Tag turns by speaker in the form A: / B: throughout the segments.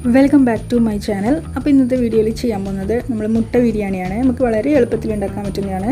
A: welcome back to my channel അപ്പോൾ ഇന്നത്തെ വീഡിയോയിൽ ചെയ്യാൻ പോകുന്നത് നമ്മൾ മുട്ട ബിരിയാണിയാണ് നമുക്ക് വളരെ എളുപ്പത്തിൽ ഉണ്ടാക്കാൻ പറ്റുന്നതാണ്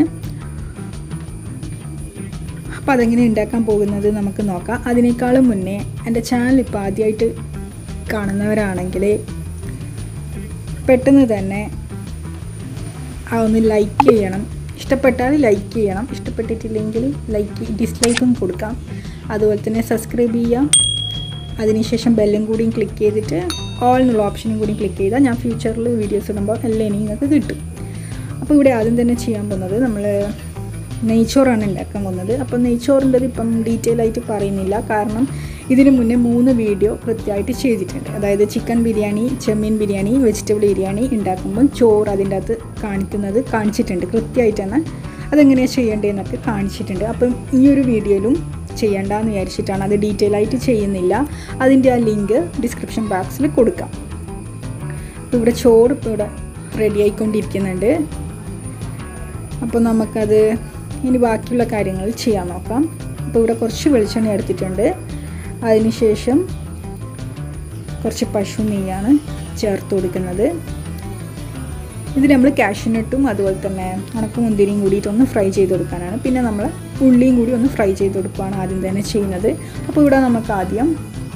A: അപ്പോൾ അതെങ്ങനെ ഉണ്ടാക്കാൻ പോകുന്നത് നമുക്ക് നോക്കാം അതിനേക്കാളും മുന്നേ എൻ്റെ ചാനൽ ഇപ്പോൾ ആദ്യമായിട്ട് കാണുന്നവരാണെങ്കിൽ പെട്ടെന്ന് തന്നെ ആ ഒന്ന് ലൈക്ക് ചെയ്യണം ഇഷ്ടപ്പെട്ടാൽ ലൈക്ക് ചെയ്യണം ഇഷ്ടപ്പെട്ടിട്ടില്ലെങ്കിൽ ലൈക്ക് ഡിസ്ലൈക്കും കൊടുക്കാം അതുപോലെ തന്നെ സബ്സ്ക്രൈബ് ചെയ്യാം അതിനുശേഷം ബെല്ലും കൂടിയും ക്ലിക്ക് ചെയ്തിട്ട് ഓൾ എന്നുള്ള ഓപ്ഷനും കൂടി ക്ലിക്ക് ചെയ്താൽ ഞാൻ ഫ്യൂച്ചറിൽ വീഡിയോസ് ഇടുമ്പോൾ എല്ലാം ഇനി നിങ്ങൾക്ക് കിട്ടും അപ്പോൾ ഇവിടെ ആദ്യം തന്നെ ചെയ്യാൻ പോകുന്നത് നമ്മൾ നെയ്ച്ചോറാണ് ഉണ്ടാക്കാൻ പോകുന്നത് അപ്പോൾ നെയ്ച്ചോറിൻ്റെത് ഇപ്പം ഡീറ്റെയിൽ ആയിട്ട് പറയുന്നില്ല കാരണം ഇതിന് മുന്നേ മൂന്ന് വീഡിയോ കൃത്യമായിട്ട് ചെയ്തിട്ടുണ്ട് അതായത് ചിക്കൻ ബിരിയാണി ചെമ്മീൻ ബിരിയാണി വെജിറ്റബിൾ ബിരിയാണി ഉണ്ടാക്കുമ്പോൾ ചോറ് അതിൻ്റെ അകത്ത് കാണിക്കുന്നത് കാണിച്ചിട്ടുണ്ട് കൃത്യമായിട്ട് തന്നെ അതെങ്ങനെയാണ് ചെയ്യേണ്ടതെന്നൊക്കെ കാണിച്ചിട്ടുണ്ട് അപ്പം ഈ ഒരു വീഡിയോയിലും ചെയ്യേണ്ടെന്ന് വിചാരിച്ചിട്ടാണ് അത് ഡീറ്റെയിൽ ആയിട്ട് ചെയ്യുന്നില്ല അതിൻ്റെ ആ ലിങ്ക് ഡിസ്ക്രിപ്ഷൻ ബോക്സിൽ കൊടുക്കാം അപ്പോൾ ഇവിടെ ചോറ് ഇപ്പോൾ ഇവിടെ റെഡി ആയിക്കൊണ്ടിരിക്കുന്നുണ്ട് അപ്പോൾ നമുക്കത് ഇനി ബാക്കിയുള്ള കാര്യങ്ങൾ ചെയ്യാൻ നോക്കാം അപ്പോൾ ഇവിടെ കുറച്ച് വെളിച്ചെണ്ണ എടുത്തിട്ടുണ്ട് അതിനുശേഷം കുറച്ച് പശു നെയ്യാണ് ചേർത്ത് കൊടുക്കുന്നത് ഇത് നമ്മൾ കാഷ്യൂനട്ടും അതുപോലെ തന്നെ ഉണക്ക മുന്തിരിയും കൂടിയിട്ട് ഒന്ന് ഫ്രൈ ചെയ്ത് കൊടുക്കാനാണ് പിന്നെ നമ്മൾ ഉള്ളിയും കൂടി ഒന്ന് ഫ്രൈ ചെയ്ത് കൊടുക്കുകയാണ് ആദ്യം തന്നെ ചെയ്യുന്നത് അപ്പോൾ ഇവിടെ നമുക്ക് ആദ്യം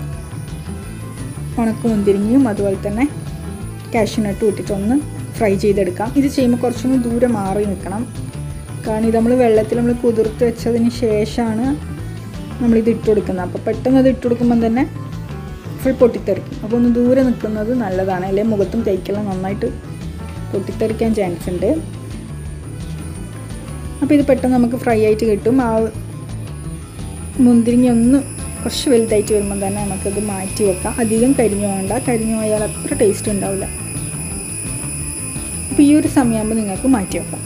A: ഉണക്ക മുന്തിരിങ്ങയും അതുപോലെ തന്നെ കാഷ്യൂനട്ടും ഇട്ടിട്ട് ഒന്ന് ഫ്രൈ ചെയ്തെടുക്കാം ഇത് ചെയ്യുമ്പോൾ കുറച്ചൊന്ന് ദൂരെ മാറി നിൽക്കണം കാരണം ഇത് നമ്മൾ വെള്ളത്തിൽ നമ്മൾ കുതിർത്ത് വെച്ചതിന് ശേഷമാണ് നമ്മളിത് ഇട്ട് കൊടുക്കുന്നത് അപ്പോൾ പെട്ടെന്ന് അത് ഇട്ട് കൊടുക്കുമ്പം തന്നെ ഫുൾ പൊട്ടിത്തെറിക്കും അപ്പോൾ ഒന്ന് ദൂരെ നിൽക്കുന്നത് നല്ലതാണ് അല്ലെങ്കിൽ മുഖത്തും കൈക്കെല്ലാം നന്നായിട്ട് പൊട്ടിത്തെറിക്കാൻ ചാൻസ് ഉണ്ട് അപ്പോൾ ഇത് പെട്ടെന്ന് നമുക്ക് ഫ്രൈ ആയിട്ട് കിട്ടും ആ മുന്തിരിങ്ങ ഒന്ന് കുറച്ച് വലുതായിട്ട് വരുമ്പോൾ തന്നെ നമുക്കത് മാറ്റി വെക്കാം അധികം കരിഞ്ഞു വേണ്ട കരിഞ്ഞു പോയാൽ അത്ര ടേസ്റ്റ് ഉണ്ടാവില്ല അപ്പോൾ ഈ ഒരു സമയമാകുമ്പോൾ നിങ്ങൾക്ക് മാറ്റി വെക്കാം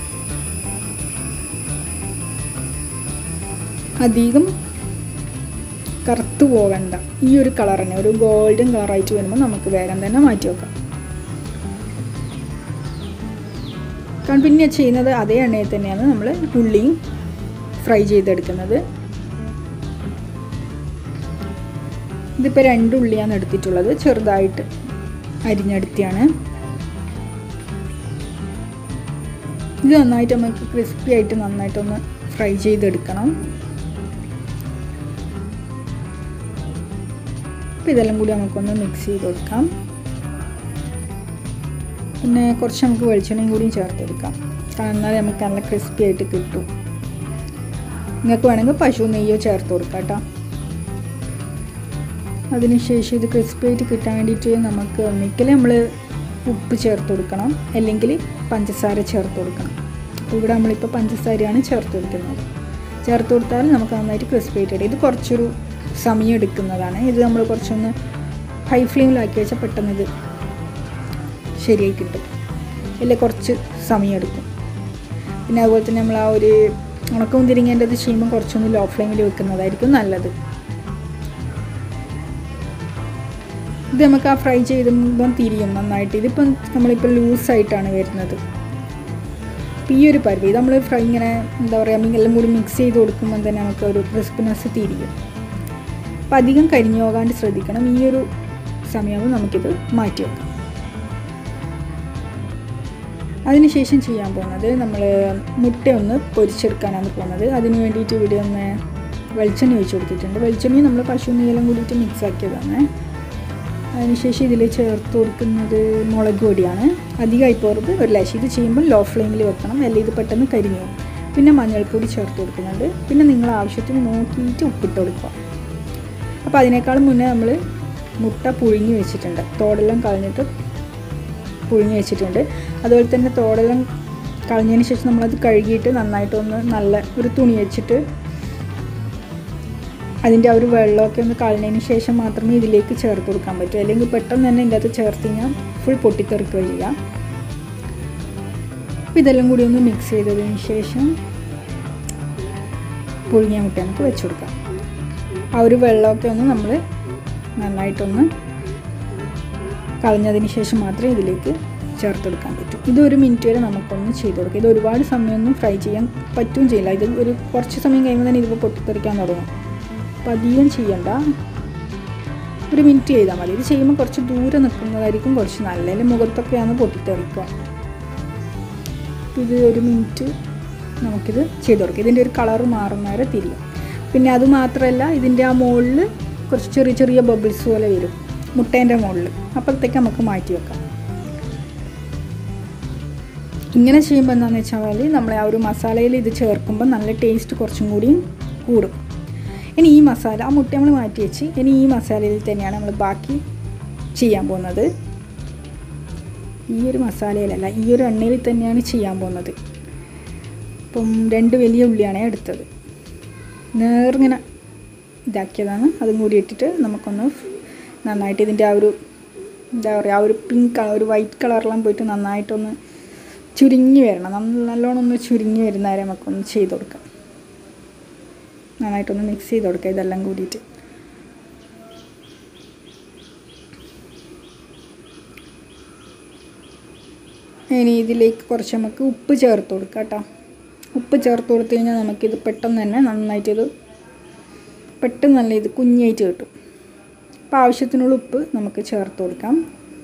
A: അധികം കറുത്തു പോകണ്ട ഈ ഒരു കളർ തന്നെ ഒരു ഗോൾഡൻ കളറായിട്ട് വരുമ്പോൾ നമുക്ക് വേഗം തന്നെ മാറ്റി വെക്കാം കാരണം പിന്നെ ചെയ്യുന്നത് അതേ എണ്ണയിൽ തന്നെയാണ് നമ്മൾ ഉള്ളിയും ഫ്രൈ ചെയ്തെടുക്കുന്നത് ഇതിപ്പോൾ രണ്ട് ഉള്ളിയാണ് എടുത്തിട്ടുള്ളത് ചെറുതായിട്ട് അരിഞ്ഞെടുത്തിയാണ് ഇത് നന്നായിട്ട് നമുക്ക് ക്രിസ്പി ആയിട്ട് നന്നായിട്ടൊന്ന് ഫ്രൈ ചെയ്തെടുക്കണം അപ്പോൾ ഇതെല്ലാം കൂടി നമുക്കൊന്ന് മിക്സ് ചെയ്ത് കൊടുക്കാം പിന്നെ കുറച്ച് നമുക്ക് വെളിച്ചെണ്ണയും കൂടിയും ചേർത്തെടുക്കാം കാരണം എന്നാൽ നമുക്ക് നല്ല ക്രിസ്പി ആയിട്ട് കിട്ടും നിങ്ങൾക്ക് വേണമെങ്കിൽ പശു നെയ്യോ ചേർത്ത് കൊടുക്കാം കേട്ടോ അതിനുശേഷം ഇത് ക്രിസ്പി ആയിട്ട് കിട്ടാൻ വേണ്ടിയിട്ട് നമുക്ക് ഒന്നിക്കൽ നമ്മൾ ഉപ്പ് ചേർത്ത് കൊടുക്കണം അല്ലെങ്കിൽ പഞ്ചസാര ചേർത്ത് കൊടുക്കണം അപ്പോൾ ഇവിടെ നമ്മളിപ്പോൾ പഞ്ചസാരയാണ് ചേർത്ത് കൊടുക്കുന്നത് ചേർത്ത് കൊടുത്താൽ നമുക്ക് നന്നായിട്ട് ക്രിസ്പി ആയിട്ട് ഇത് കുറച്ചൊരു സമയം എടുക്കുന്നതാണ് ഇത് നമ്മൾ കുറച്ചൊന്ന് ഹൈ ഫ്ലെയിമിലാക്കി വെച്ചാൽ പെട്ടെന്ന് ഇത് ശരിയായി കിട്ടും അല്ലെ കുറച്ച് സമയം എടുക്കും പിന്നെ അതുപോലെ തന്നെ നമ്മൾ ആ ഒരു ഉണക്കമുന്തിരിങ്ങേൻ്റെ ഇത് ചെയ്യുമ്പോൾ കുറച്ചൊന്ന് ലോ ഫ്ലെയിമിൽ വെക്കുന്നതായിരിക്കും നല്ലത് ഇത് നമുക്ക് ആ ഫ്രൈ ചെയ്തുമ്പം തിരിയും നന്നായിട്ട് ഇതിപ്പം നമ്മളിപ്പോൾ ലൂസായിട്ടാണ് വരുന്നത് അപ്പോൾ ഈ ഒരു പരുവി ഇത് നമ്മൾ ഫ്രൈ ഇങ്ങനെ എന്താ പറയുക എല്ലാം കൂടി മിക്സ് ചെയ്ത് കൊടുക്കുമ്പോൾ തന്നെ നമുക്ക് ഒരു ക്രിസ്പിനെസ് തിരിയും അപ്പോൾ അധികം കരിഞ്ഞു പോകാണ്ട് ശ്രദ്ധിക്കണം ഈ ഒരു സമയമാകുമ്പോൾ നമുക്കിത് മാറ്റി വെക്കാം അതിനുശേഷം ചെയ്യാൻ പോകുന്നത് നമ്മൾ മുട്ട ഒന്ന് പൊരിച്ചെടുക്കാനാണ് പോകുന്നത് അതിന് വേണ്ടിയിട്ട് ഇവിടെ ഒന്ന് വെളിച്ചെണ്ണ ഒഴിച്ച് കൊടുത്തിട്ടുണ്ട് വെളിച്ചെണ്ണയും നമ്മൾ പശു നീലം കൂടിയിട്ട് മിക്സ് ആക്കിയതാണ് അതിനുശേഷം ഇതിൽ ചേർത്ത് കൊടുക്കുന്നത് മുളക് പൊടിയാണ് അധികമായി പോകരുത് ഒരു ലേശം ഇത് ചെയ്യുമ്പോൾ ലോ ഫ്ലെയിമിൽ വെക്കണം അല്ലെങ്കിൽ ഇത് പെട്ടെന്ന് കരിഞ്ഞു പോകും പിന്നെ മഞ്ഞൾപ്പൊടി ചേർത്ത് കൊടുക്കുന്നുണ്ട് പിന്നെ നിങ്ങൾ ആവശ്യത്തിന് നോക്കിയിട്ട് ഉപ്പിട്ട് കൊടുക്കുക അപ്പോൾ അതിനേക്കാളും മുന്നേ നമ്മൾ മുട്ട പുഴുങ്ങി വെച്ചിട്ടുണ്ട് തോടെല്ലാം കളഞ്ഞിട്ട് പുഴുങ്ങി വെച്ചിട്ടുണ്ട് അതുപോലെ തന്നെ തോടെല്ലാം കളഞ്ഞതിന് ശേഷം നമ്മളത് കഴുകിയിട്ട് നന്നായിട്ടൊന്ന് നല്ല ഒരു തുണി വെച്ചിട്ട് അതിൻ്റെ ആ ഒരു വെള്ളമൊക്കെ ഒന്ന് കളഞ്ഞതിന് ശേഷം മാത്രമേ ഇതിലേക്ക് ചേർത്ത് കൊടുക്കാൻ പറ്റൂ അല്ലെങ്കിൽ പെട്ടെന്ന് തന്നെ ഇതിൻ്റെ അകത്ത് ചേർത്ത് കഴിഞ്ഞാൽ ഫുൾ പൊട്ടിത്തെറിക്കുക ചെയ്യാം അപ്പോൾ ഇതെല്ലാം കൂടി ഒന്ന് മിക്സ് ചെയ്തതിന് ശേഷം പുഴുങ്ങിയ മുട്ട നമുക്ക് വെച്ച് കൊടുക്കാം ആ ഒരു വെള്ളമൊക്കെ ഒന്ന് നമ്മൾ നന്നായിട്ടൊന്ന് കളഞ്ഞതിന് ശേഷം മാത്രമേ ഇതിലേക്ക് ചേർത്തെടുക്കാൻ പറ്റൂ ഇത് ഒരു മിനിറ്റ് വരെ നമുക്കൊന്ന് ചെയ്ത് കൊടുക്കാം ഇത് ഒരുപാട് സമയമൊന്നും ഫ്രൈ ചെയ്യാൻ പറ്റുകയും ചെയ്യില്ല ഇത് ഒരു കുറച്ച് സമയം കഴിയുമ്പോൾ തന്നെ ഇതിപ്പോൾ പൊട്ടിത്തെറിക്കാൻ തുടങ്ങും അപ്പം അധികം ചെയ്യണ്ട ഒരു മിനിറ്റ് ചെയ്താൽ മതി ഇത് ചെയ്യുമ്പോൾ കുറച്ച് ദൂരെ നിൽക്കുന്നതായിരിക്കും കുറച്ച് നല്ല അല്ലെങ്കിൽ മുഖത്തൊക്കെയാണ് പൊട്ടിത്തെറിക്കുക ഇത് ഒരു മിനിറ്റ് നമുക്കിത് ചെയ്ത് കൊടുക്കാം ഇതിൻ്റെ ഒരു കളർ മാറുന്ന വരെ തിരിയും പിന്നെ അത് മാത്രമല്ല ഇതിൻ്റെ ആ മുകളിൽ കുറച്ച് ചെറിയ ചെറിയ ബബിൾസ് പോലെ വരും മുട്ടേൻ്റെ മുകളിൽ അപ്പോഴത്തേക്ക് നമുക്ക് മാറ്റി വെക്കാം ഇങ്ങനെ ചെയ്യുമ്പോൾ എന്താണെന്ന് വെച്ചാൽ നമ്മൾ ആ ഒരു മസാലയിൽ ഇത് ചേർക്കുമ്പോൾ നല്ല ടേസ്റ്റ് കുറച്ചും കൂടി കൂടും ഇനി ഈ മസാല ആ മുട്ട നമ്മൾ മാറ്റി വെച്ച് ഇനി ഈ മസാലയിൽ തന്നെയാണ് നമ്മൾ ബാക്കി ചെയ്യാൻ പോകുന്നത് ഈ ഒരു മസാലയിലല്ല ഈ ഒരു എണ്ണയിൽ തന്നെയാണ് ചെയ്യാൻ പോകുന്നത് ഇപ്പം രണ്ട് വലിയ ഉള്ളിയാണ് എടുത്തത് നേർങ്ങനെ ഇതാക്കിയതാണ് അതും കൂടി ഇട്ടിട്ട് നമുക്കൊന്ന് നന്നായിട്ട് ഇതിൻ്റെ ആ ഒരു എന്താ പറയുക ആ ഒരു പിങ്ക് കളർ ഒരു വൈറ്റ് കളറെല്ലാം പോയിട്ട് നന്നായിട്ടൊന്ന് ചുരുങ്ങി വരണം നന്ന- നല്ലോണം ഒന്ന് ചുരുങ്ങി വരുന്ന വരെ നമുക്കൊന്ന് ചെയ്ത് കൊടുക്കാം നന്നായിട്ടൊന്ന് മിക്സ് ചെയ്ത് കൊടുക്കുക ഇതെല്ലാം കൂടിയിട്ട് ഇനി ഇതിലേക്ക് കുറച്ച് നമുക്ക് ഉപ്പ് ചേർത്ത് കൊടുക്കാം കേട്ടോ ഉപ്പ് ചേർത്ത് കൊടുത്തു കഴിഞ്ഞാൽ നമുക്കിത് പെട്ടെന്ന് തന്നെ നന്നായിട്ട് ഇത് പെട്ടെന്ന് നല്ല ഇത് കുഞ്ഞായിട്ട് കിട്ടും അപ്പോൾ ആവശ്യത്തിനുള്ള ഉപ്പ് നമുക്ക് ചേർത്ത് കൊടുക്കാം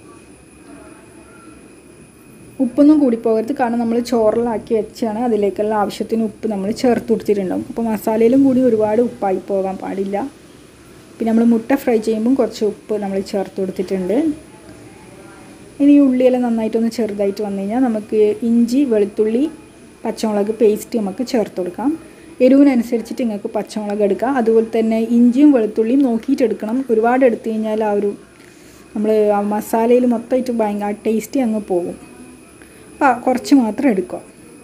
A: ഉപ്പൊന്നും കൂടി പോകരുത് കാരണം നമ്മൾ ചോറിലാക്കി വെച്ചാണ് അതിലേക്കുള്ള ആവശ്യത്തിന് ഉപ്പ് നമ്മൾ ചേർത്ത് കൊടുത്തിട്ടുണ്ടാവും അപ്പോൾ മസാലയിലും കൂടി ഒരുപാട് ഉപ്പായി പോകാൻ പാടില്ല പിന്നെ നമ്മൾ മുട്ട ഫ്രൈ ചെയ്യുമ്പം കുറച്ച് ഉപ്പ് നമ്മൾ ചേർത്ത് കൊടുത്തിട്ടുണ്ട് ഇനി ഈ ഉള്ളിയെല്ലാം നന്നായിട്ടൊന്ന് ചെറുതായിട്ട് വന്നു കഴിഞ്ഞാൽ നമുക്ക് ഇഞ്ചി വെളുത്തുള്ളി പച്ചമുളക് പേസ്റ്റ് നമുക്ക് ചേർത്ത് കൊടുക്കാം എരിവിനനുസരിച്ചിട്ട് നിങ്ങൾക്ക് പച്ചമുളക് എടുക്കാം അതുപോലെ തന്നെ ഇഞ്ചിയും വെളുത്തുള്ളിയും നോക്കിയിട്ട് എടുക്കണം ഒരുപാട് എടുത്തു കഴിഞ്ഞാൽ ആ ഒരു നമ്മൾ ആ മസാലയിൽ മൊത്തമായിട്ട് ഭയങ്കര ടേസ്റ്റ് അങ്ങ് പോകും അപ്പോൾ കുറച്ച് മാത്രം എടുക്കുക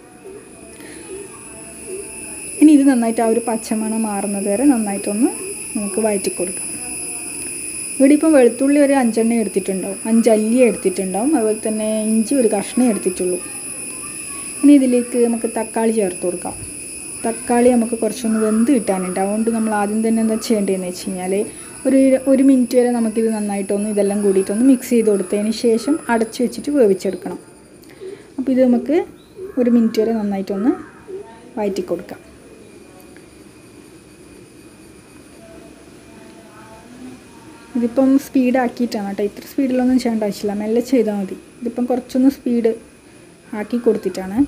A: ഇനി ഇത് നന്നായിട്ട് ആ ഒരു പച്ചമണം മാറുന്നത് വരെ നന്നായിട്ടൊന്ന് നമുക്ക് വഴറ്റി കൊടുക്കാം ഇവിടെ ഇപ്പം വെളുത്തുള്ളി ഒരു അഞ്ചെണ്ണ എടുത്തിട്ടുണ്ടാവും അഞ്ചല്ലി എടുത്തിട്ടുണ്ടാവും അതുപോലെ തന്നെ ഇഞ്ചി ഒരു കഷ്ണം എടുത്തിട്ടുള്ളൂ ഇനി ഇതിലേക്ക് നമുക്ക് തക്കാളി ചേർത്ത് കൊടുക്കാം തക്കാളി നമുക്ക് കുറച്ചൊന്ന് വെന്ത് കിട്ടാനുണ്ട് അതുകൊണ്ട് നമ്മൾ ആദ്യം തന്നെ എന്താ ചെയ്യേണ്ടതെന്ന് വെച്ച് കഴിഞ്ഞാൽ ഒരു ഒരു മിനിറ്റ് വരെ നമുക്കിത് നന്നായിട്ടൊന്ന് ഇതെല്ലാം കൂടിയിട്ടൊന്ന് മിക്സ് ചെയ്ത് കൊടുത്തതിന് ശേഷം അടച്ചു വെച്ചിട്ട് വേവിച്ചെടുക്കണം അപ്പോൾ ഇത് നമുക്ക് ഒരു മിനിറ്റ് വരെ നന്നായിട്ടൊന്ന് വഴറ്റി കൊടുക്കാം ഇതിപ്പം സ്പീഡാക്കിയിട്ടാണ് കേട്ടോ ഇത്ര സ്പീഡിലൊന്നും ചെയ്യേണ്ട ആവശ്യമില്ല മെല്ലെ ചെയ്താൽ മതി ഇതിപ്പം കുറച്ചൊന്ന് സ്പീഡ് ആക്കി കൊടുത്തിട്ടാണ്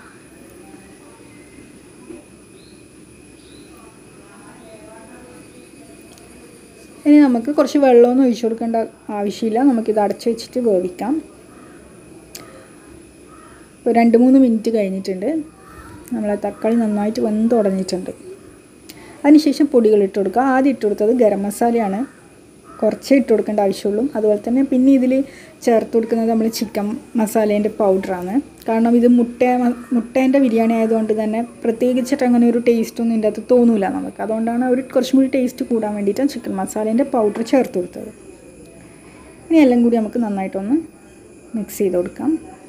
A: ഇനി നമുക്ക് കുറച്ച് വെള്ളമൊന്നും ഒഴിച്ചു കൊടുക്കേണ്ട ആവശ്യമില്ല നമുക്കിത് അടച്ചു വെച്ചിട്ട് വേവിക്കാം ഇപ്പോൾ രണ്ട് മൂന്ന് മിനിറ്റ് കഴിഞ്ഞിട്ടുണ്ട് നമ്മളെ തക്കാളി നന്നായിട്ട് വെന്ത് ഉടഞ്ഞിട്ടുണ്ട് അതിനുശേഷം പൊടികൾ ഇട്ട് കൊടുക്കുക ആദ്യം ഇട്ട് കൊടുത്തത് ഗരം മസാലയാണ് കുറച്ചേ ഇട്ട് കൊടുക്കേണ്ട ആവശ്യമുള്ളൂ അതുപോലെ തന്നെ പിന്നെ ഇതിൽ ചേർത്ത് കൊടുക്കുന്നത് നമ്മൾ ചിക്കൻ മസാലേൻ്റെ പൗഡറാണ് കാരണം ഇത് മുട്ട മുട്ടേൻ്റെ ബിരിയാണി ആയതുകൊണ്ട് തന്നെ പ്രത്യേകിച്ചിട്ട് അങ്ങനെ ഒരു ടേസ്റ്റൊന്നും ഇതിൻ്റെ അകത്ത് തോന്നില്ല നമുക്ക് അതുകൊണ്ടാണ് ഒരു കുറച്ചും കൂടി ടേസ്റ്റ് കൂടാൻ വേണ്ടിയിട്ട് ചിക്കൻ മസാലേൻ്റെ പൗഡർ ചേർത്ത് കൊടുത്തത് ഇനി എല്ലാം കൂടി നമുക്ക് നന്നായിട്ടൊന്ന് മിക്സ് ചെയ്ത് കൊടുക്കാം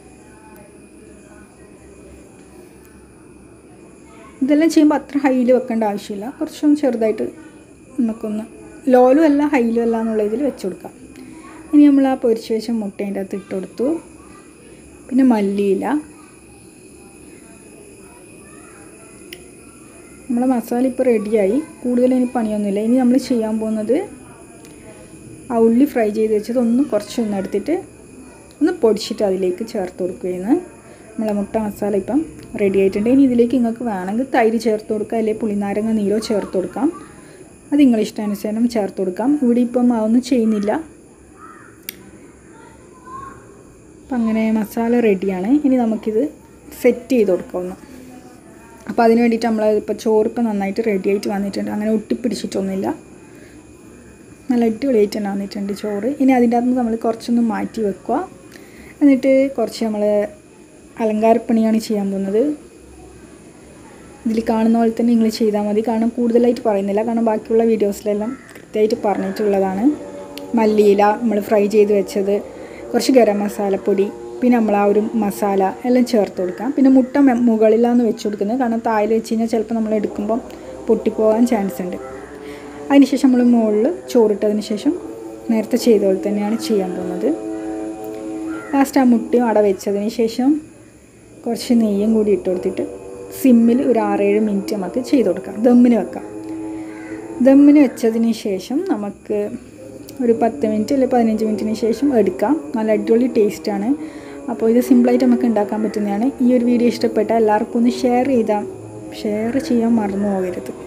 A: ഇതെല്ലാം ചെയ്യുമ്പോൾ അത്ര ഹൈയിൽ വെക്കേണ്ട ആവശ്യമില്ല കുറച്ചൊന്ന് ചെറുതായിട്ട് നമുക്കൊന്ന് ലോലും അല്ല ഹൈയിലും അല്ല എന്നുള്ള ഇതിൽ വെച്ച് കൊടുക്കാം ഇനി നമ്മൾ ആ പൊരിച്ച് വെച്ച മുട്ടേൻ്റെ അകത്ത് ഇട്ട് കൊടുത്തു പിന്നെ മല്ലിയില നമ്മളെ മസാല ഇപ്പോൾ റെഡിയായി കൂടുതൽ ഇനി പണിയൊന്നുമില്ല ഇനി നമ്മൾ ചെയ്യാൻ പോകുന്നത് ആ ഉള്ളി ഫ്രൈ ചെയ്ത് വെച്ചത് ഒന്ന് കുറച്ചൊന്ന് എടുത്തിട്ട് ഒന്ന് പൊടിച്ചിട്ട് അതിലേക്ക് ചേർത്ത് കൊടുക്കുകയെന്ന് നമ്മളെ മുട്ട മസാല ഇപ്പം റെഡി ആയിട്ടുണ്ട് ഇനി ഇതിലേക്ക് നിങ്ങൾക്ക് വേണമെങ്കിൽ തൈര് ചേർത്ത് കൊടുക്കാം അല്ലെങ്കിൽ പുളിനാരങ്ങ നീരോ ചേർത്ത് കൊടുക്കാം അത് നിങ്ങൾ ഇഷ്ടാനുസരണം ചേർത്ത് കൊടുക്കാം ഇവിടെ ഇപ്പം അതൊന്നും ചെയ്യുന്നില്ല അപ്പം അങ്ങനെ മസാല റെഡിയാണ് ഇനി നമുക്കിത് സെറ്റ് ചെയ്ത് കൊടുക്കാം ഒന്ന് അപ്പോൾ അതിന് വേണ്ടിയിട്ട് നമ്മൾ ഇപ്പോൾ ചോറ് ഇപ്പം നന്നായിട്ട് റെഡി ആയിട്ട് വന്നിട്ടുണ്ട് അങ്ങനെ ഒട്ടിപ്പിടിച്ചിട്ടൊന്നുമില്ല നല്ല അടിപൊളിയായിട്ട് തന്നെ വന്നിട്ടുണ്ട് ചോറ് ഇനി അതിൻ്റെ അകത്ത് നമ്മൾ കുറച്ചൊന്ന് മാറ്റി വെക്കുക എന്നിട്ട് കുറച്ച് നമ്മൾ അലങ്കാരപ്പണിയാണ് ചെയ്യാൻ പോകുന്നത് ഇതിൽ കാണുന്ന പോലെ തന്നെ നിങ്ങൾ ചെയ്താൽ മതി കാരണം കൂടുതലായിട്ട് പറയുന്നില്ല കാരണം ബാക്കിയുള്ള വീഡിയോസിലെല്ലാം കൃത്യമായിട്ട് പറഞ്ഞിട്ടുള്ളതാണ് മല്ലിയില നമ്മൾ ഫ്രൈ ചെയ്ത് വെച്ചത് കുറച്ച് ഗരം മസാലപ്പൊടി പിന്നെ നമ്മൾ ആ ഒരു മസാല എല്ലാം ചേർത്ത് കൊടുക്കാം പിന്നെ മുട്ട മെ- മുകളിലാണ് വെച്ച് കൊടുക്കുന്നത് കാരണം താഴെ വെച്ച് കഴിഞ്ഞാൽ ചിലപ്പോൾ നമ്മൾ എടുക്കുമ്പം പൊട്ടിപ്പോകാൻ ചാൻസ് ഉണ്ട് അതിനുശേഷം നമ്മൾ മുകളിൽ ചോറിട്ടതിന് ശേഷം നേരത്തെ ചെയ്ത പോലെ തന്നെയാണ് ചെയ്യാൻ പോകുന്നത് ലാസ്റ്റ് ആ മുട്ടയും അട വെച്ചതിന് ശേഷം കുറച്ച് നെയ്യും കൂടി ഇട്ട് കൊടുത്തിട്ട് സിമ്മിൽ ഒരു ആറേഴ് മിനിറ്റ് നമുക്ക് ചെയ്ത് കൊടുക്കാം ദമ്മിന് വെക്കാം ദമ്മിന് വെച്ചതിന് ശേഷം നമുക്ക് ഒരു പത്ത് മിനിറ്റ് അല്ലെങ്കിൽ പതിനഞ്ച് മിനിറ്റിന് ശേഷം എടുക്കാം നല്ല അടിപൊളി ടേസ്റ്റാണ് അപ്പോൾ ഇത് സിമ്പിളായിട്ട് നമുക്ക് ഉണ്ടാക്കാൻ പറ്റുന്നതാണ് ഈ ഒരു വീഡിയോ ഇഷ്ടപ്പെട്ടാൽ എല്ലാവർക്കും ഒന്ന് ഷെയർ ചെയ്താൽ ഷെയർ ചെയ്യാൻ മറന്നു പോകരുത്